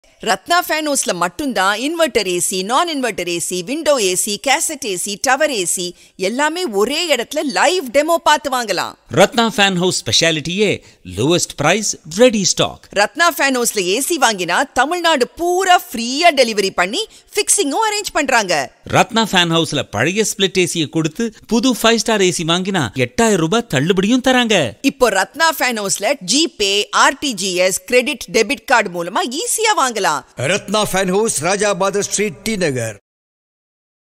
Ratna fan ஹவுஸ்ல மட்டும்தான் inverter AC நான் inverter AC window AC cassette AC tower AC எல்லாமே ஒரே இடத்துல லைவ் டெமோ பார்த்து வாங்கலாம் ரத்னா ஃபேன் ஹவுஸ் ஸ்பெஷாலிட்டியே lowest price ready stock Ratna fan ஹவுஸ்ல ஏசி வாங்கினா தமிழ்நாடு பூரா ஃப்ரீயா டெலிவரி பண்ணி ஃபிக்ஸிங்கும் அரேஞ்ச் பண்றாங்க ரத்னா ஃபேன் ஹவுஸ்ல பழைய ஸ்பிளிட் ஏசியை கொடுத்து புது ஃபைவ் ஸ்டார் ஏசி வாங்கினா எட்டாயிரம் ரூபாய் தள்ளுபடியும் தராங்க இப்போ ரத்னா ஃபேன் ஹவுஸ்ல GPay RTGS credit debit card மூலமா ஈஸியா வாங்கலாம் Ratna fan house Rajabad street T नगर